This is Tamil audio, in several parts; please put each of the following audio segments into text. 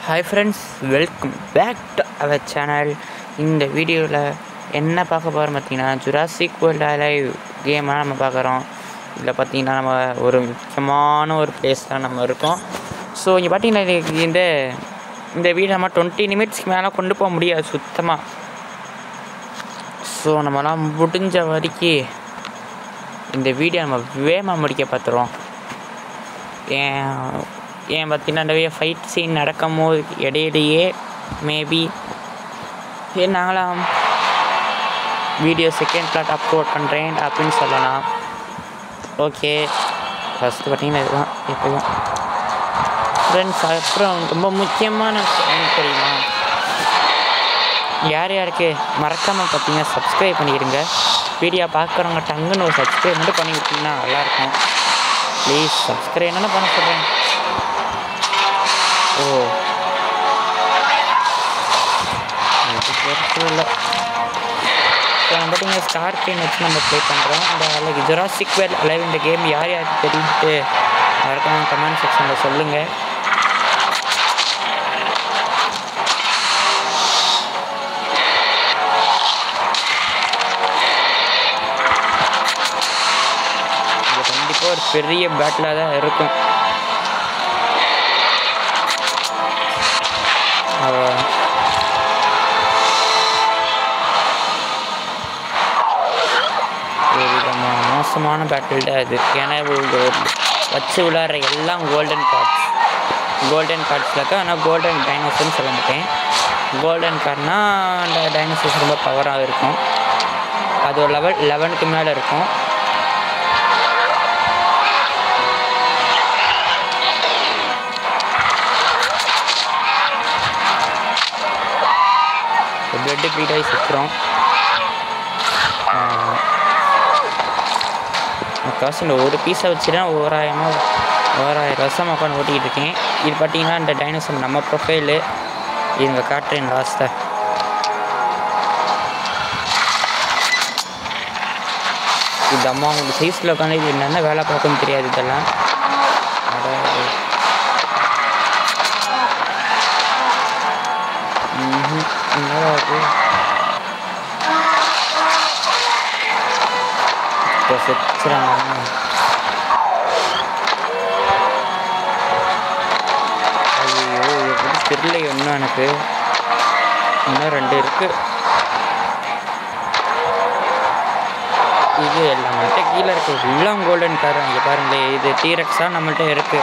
Hi friends welcome back to our channel இந்த வீடியோவில் என்ன பார்க்க போகிறோம் பார்த்தீங்கன்னா ஜுராசிக் வேர்ல்டு அலைவ் கேமாக நம்ம பார்க்குறோம் இதில் பார்த்தீங்கன்னா நம்ம ஒரு முக்கியமான ஒரு பிளேஸ் தான் நம்ம இருக்கோம் ஸோ இங்கே பார்த்தீங்கன்னா இது- இந்த இந்த வீடு நம்ம டுவெண்ட்டி நிமிட்ஸ்க்கு மேலே கொண்டு போக முடியாது சுத்தமாக ஸோ நம்மலாம் முடிஞ்ச வரைக்கும் இந்த வீடியோ நம்ம வேகமாக முடிக்க பார்த்துருவோம் ஏன் ஏன் பார்த்தீங்கன்னா நிறைய ஃபைட் சீன் நடக்கும் போது இடையிடையே மேபி நாங்களாம் வீடியோ செகண்ட் பிளாட் அப்லோட் பண்ணுறேன் அப்படின்னு சொல்லலாம் ஓகே ஃபஸ்ட்டு பார்த்தீங்கன்னா இதுதான் எப்போயும் ஃப்ரெண்ட்ஸ் அப்புறம் ரொம்ப முக்கியமான விஷயம் என்ன தெரியுமா யார் யாருக்கு மறக்காமல் பார்த்தீங்கன்னா சப்ஸ்கிரைப் பண்ணிடுங்க வீடியோ பார்க்குறவங்க டங்குன்னு ஒரு சப்ஸ்கிரைப் மட்டும் பண்ணி விட்டிங்கன்னா நல்லாயிருக்கும் ப்ளீஸ் சப்ஸ்கிரைப் என்னென்ன பண்ண சொல்கிறேன் ஓ இது பெருசு இல்லை இப்போ நம்ம பார்த்தீங்கன்னா ஸ்டார் கேம் வச்சு நம்ம ப்ளே பண்ணுறோம் இந்த அழகு ஜுராசிக் வேல் அலைவ் இந்த கேம் யார் யாருக்கு தெரியுது மறக்காம கமெண்ட் செக்ஷனில் சொல்லுங்கள் இது கண்டிப்பாக ஒரு பெரிய பேட்டிலாக தான் இருக்கும் அவ்வளோ ஒரு விதமான மோசமான பேட்டில் தான் இது ஏன்னா இது ஒரு வச்சு விளையாடுற எல்லாம் கோல்டன் கார்ட்ஸ் கோல்டன் கார்ட்ஸில் இருக்கா ஆனால் கோல்டன் டைனோசர்னு சொல்ல மாட்டேன் கோல்டன் கார்ட்னா அந்த டைனோசர்ஸ் ரொம்ப பவராக இருக்கும் அது ஒரு லெவல் லெவனுக்கு மேலே இருக்கும் பிளட்டு ப்ளீட் ஆகி சுற்றுறோம் முக்காசு இந்த ஒரு பீஸை வச்சு தான் ஓராயிரமாக ஓராயிரம் வருஷம் உட்காந்து ஓட்டிக்கிட்டு இருக்கேன் இது பார்த்தீங்கன்னா இந்த டைனோசர் நம்ம ப்ரொஃபைலு இவங்க காட்டுறேன் லாஸ்ட்டாக இது அம்மா உங்களுக்கு சைஸில் உட்காந்து இது என்னென்ன வேலை பார்க்கணும் தெரியாது இதெல்லாம் அட ம்ஹும். என்னடா இது இப்போ செத்துறாங்க ஐயோ எப்படி தெரியல இன்னும் எனக்கு இன்னும் ரெண்டு இருக்கு இது நம்மள்கிட்ட கீழே இருக்கு எல்லாம் கோல்டன் கார் அங்கே பாருங்களேன் இது டீரக்ஸாக நம்மள்ட்ட இருக்கு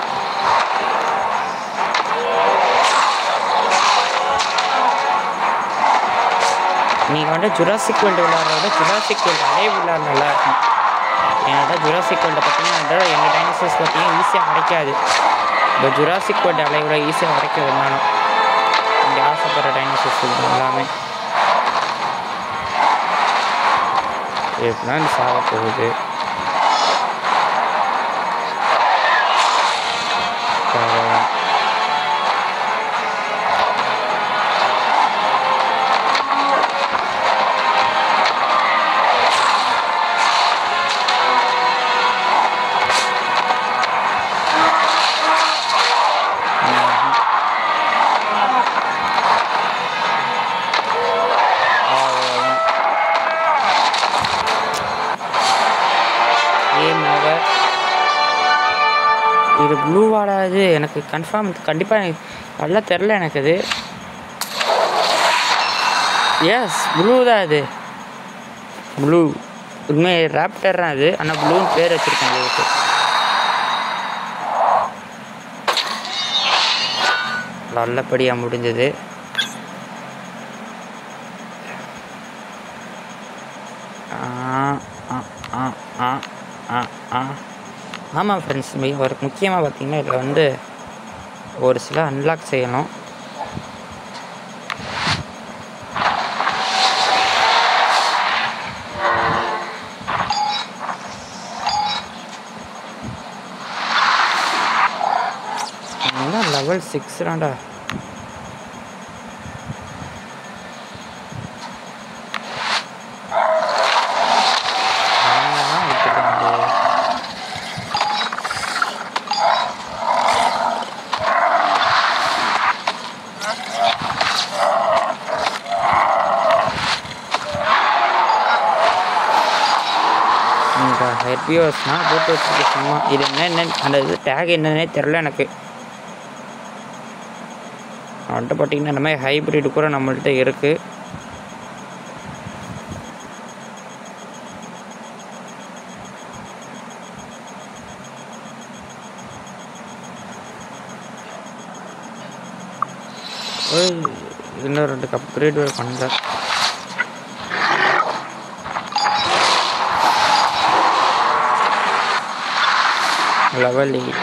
நீங்கள் வந்து ஜுராசிக் வேர்ல்டு விளையாடுறத விட ஜுராசிக் வேர்ல்டு அலைவ் விளையாட நல்லா இருக்கும் ஏன்னா ஜுராசிக் வேர்ல்டு பார்த்தீங்கன்னா எங்கள் டைனோசர்ஸ் பார்த்தீங்கன்னா ஈஸியாக கிடைக்காது இப்போ ஜுராசிக் வேர்ல்டு அலைவில் ஈஸியாக கிடைக்க வேணாலும் இங்கே ஆசைப்படுற டைனோசர்ஸ் எல்லாமே எப்படின்னா இந்த சாக போகுது பரவாயில்ல. ம்ஹும். அவ்வளவுதான். Game over. இது ப்ளூ வாடாது எனக்கு கன்ஃபார்ம் கண்டிப்பாக நல்லா தெரில எனக்கு இது எஸ் ப்ளூ தான் இது ப்ளூ உண்மை ராப்டர் தான் அது ஆனால் ப்ளூன்னு பேர் வச்சுருக்காங்க இதுக்கு நல்லபடியாக முடிஞ்சது ஆமாம் ஃப்ரெண்ட்ஸ் ஒரு முக்கியமாக பார்த்தீங்கன்னா இதில் வந்து ஒரு சில அன்லாக் செய்யணும் லெவல் சிக்ஸ் தான்டா ஆமாம் விட்டுட்டாங்க ஹெர்பியோஸ்னால் போட்டு வச்சுருக்க சும்மா இது என்ன என்ன அந்த இது டேக் என்னன்னே தெரில எனக்கு அவன்கிட்ட பார்த்தீங்கன்னா இந்த மாதிரி ஹைப்ரிட் கூட நம்மள்ட்ட இருக்குது ஓய் இன்னும் ரெண்டு அப்கிரேட் வேறு பண்ணல லெவல் எயிட்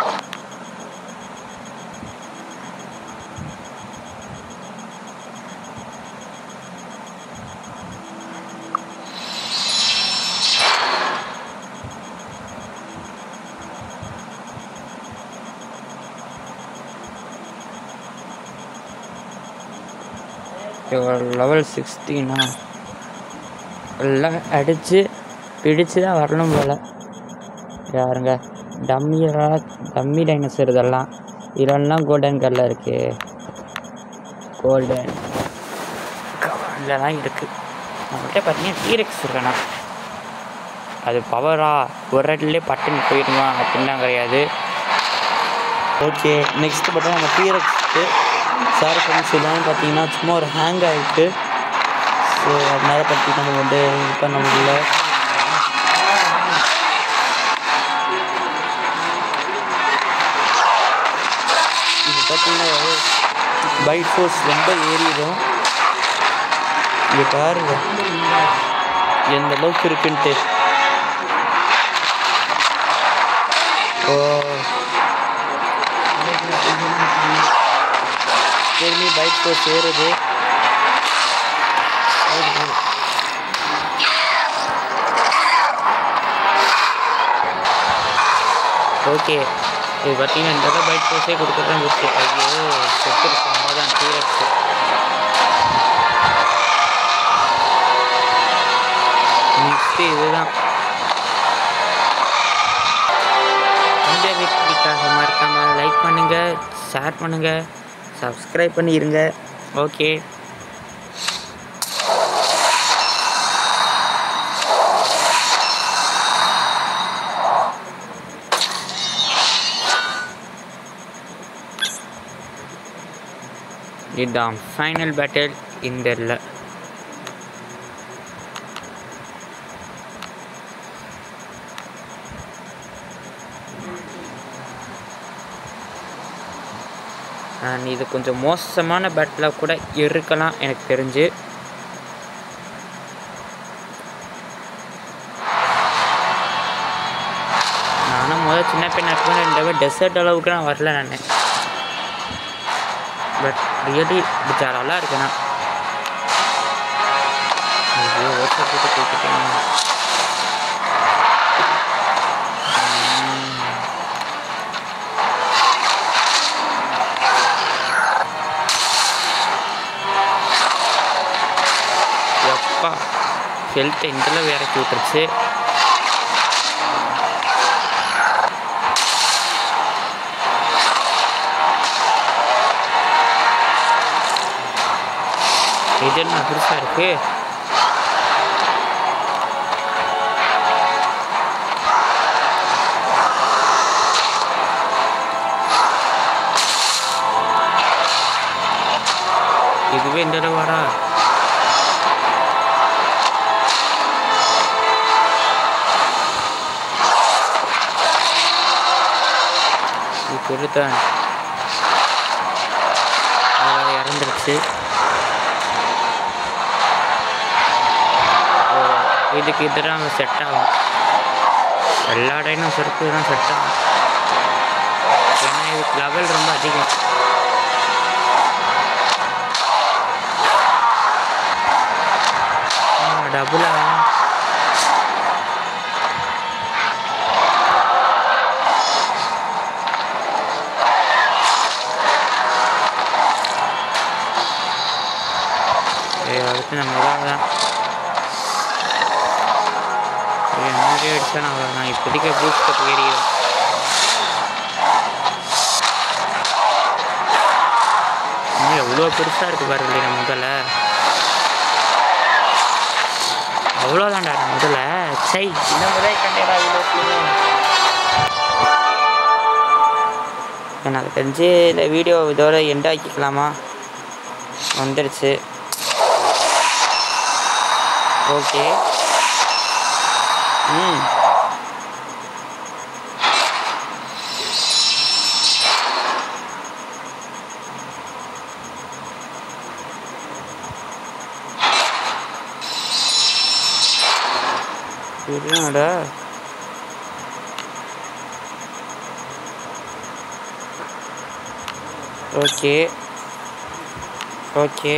லெவல் சிக்ஸ்டீனா எல்லாம் அடித்து பிடிச்சு தான் வரணும் போல் யாருங்க டம்மியெல்லாம் டம்மி டைனோசர் இதெல்லாம் இதெல்லாம் கோல்டன் கல்லில் இருக்குது கோல்டன் இதெல்லாம் இருக்குது நம்மள்கிட்ட பார்த்தீங்கன்னா டீரெக்ஸ் இருக்கண்ணா அது பவரா ஒரு இடத்துலேயே பட்டுன்னு போயிடுமா அப்படின்லாம் கிடையாது ஓகே நெக்ஸ்ட் பார்த்தா நம்ம டீரெக்ஸ்க்கு சார் ஃப்ரெண்ட்ஸ் எல்லாமே பார்த்தீங்கன்னா சும்மா ஒரு ஹேங் ஆகிட்டு ஸோ அதனால பார்த்தீங்கன்னா நம்ம வந்து இது பண்ண முடியல இது பார்த்தீங்கன்னா பைட் ஃபோர்ஸ் ரொம்ப ஏறிடும் இங்கே பாருங்க எந்த அளவுக்கு இருக்குன்ட்டு ஓ திரும்பி பைக் ஃபோர்ஸ் ஏறுது ஓகே இது பார்த்தீங்கன்னா இந்த தடவை பைக் ஃபோர்ஸே கொடுக்குறதான் கொடுத்து ஐயோ செத்துருச்சு அவ்வளோதான் டீரக்ஸ் நெக்ஸ்ட்டு இதுதான் இந்த வெற்றிக்காக மறக்காமல் லைக் பண்ணுங்கள் ஷேர் பண்ணுங்கள் சப்ஸ்கிரைப் பண்ணிடுங்க ஓகே இதுதான் ஃபைனல் பேட்டில் இந்த இல்லை அண்ட் இது கொஞ்சம் மோசமான பேட்டிலாக கூட இருக்கலாம் எனக்கு தெரிஞ்சு நானும் முதல் சின்ன பையன் இருக்கும்போது இந்த தடவை டெசர்ட் அளவுக்கு நான் வரல நான் பட் ரியலி பிச்சாரெல்லாம் இருக்கேன் ஐயோ ஓட்ட போட்டு தூக்கிட்டேன் எப்பா ஹெல்த்தை இதில் இறக்கி விட்டுருச்சு இது என்ன பெருசாக இருக்கு இதுவே இந்த தடவாடா இப்பொழுதுதான் அதில் இறந்துருச்சு ஓ, இதுக்கு இதுதான் செட் ஆகும் எல்லா டைனோசருக்கு தான் செட் ஆகும் ஏன்னா இதுக்கு லெவல் ரொம்ப அதிகம் டபுளா ஏய் அடுத்து நம்ம தான் மாதிரி அடிச்சா நான் நான் இப்போதைக்கு பூஸ்டப் ஏறிடுவேன் இன்னும் எவ்வளோ பெருசாக இருக்குது பாருங்க நம்ம முதல்ல அவ்வளோதான்டா முதல்ல சை இந்த முறை கண்டேடா இவ்வளோ எனக்கு தெரிஞ்சு இந்த வீடியோ இதோட எண்ட் ஆக்கிக்கலாமா வந்துடுச்சு ஓகே ம் என்னடா ஓகே ஓகே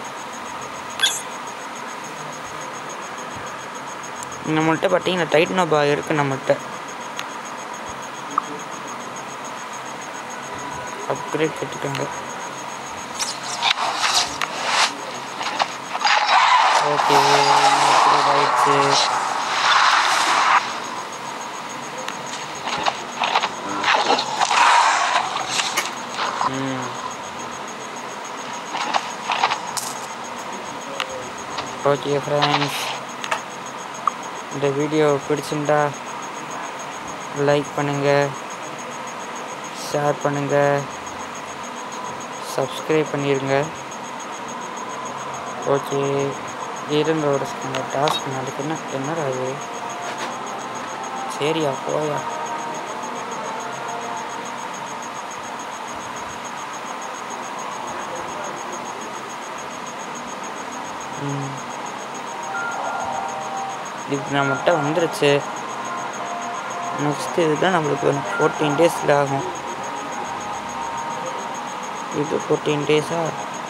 நம்மள்ட்ட பார்த்தீங்கன்னா டைட்னோ பா இருக்குது நம்மள்ட்ட அப்கிரேட் கட்டிட்டாங்க ஓகே அப்கிரேட் ஆயிடுச்சு ம் ஓகே ஃப்ரெண்ட்ஸ் இந்த வீடியோ பிடிச்சிருந்தா லைக் பண்ணுங்கள் ஷேர் பண்ணுங்கள் சப்ஸ்கிரைப் பண்ணிடுங்க ஓகே இருங்க ஒரு செகண்ட் டாஸ்க் நாளைக்கு என்ன என்னடா அது சரியா போயா ம். இது நம்மகிட்ட வந்துருச்சு நெக்ஸ்ட் இதுதான் நம்மளுக்கு ஃபோர்டீன் டேஸில் ஆகும் இது ஃபோர்டீன் டேஸா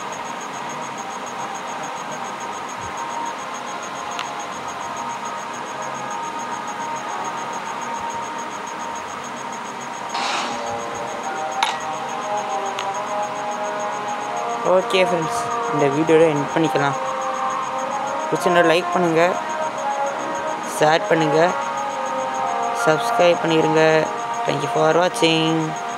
ஓகே ஃப்ரெண்ட்ஸ் இந்த வீடியோட எண்ட் பண்ணிக்கலாம் பிடிச்சிருந்தா லைக் பண்ணுங்கள் ஷேர் பண்ணுங்கள் சப்ஸ்கிரைப் பண்ணிடுங்க தேங்க்யூ ஃபார் வாட்சிங்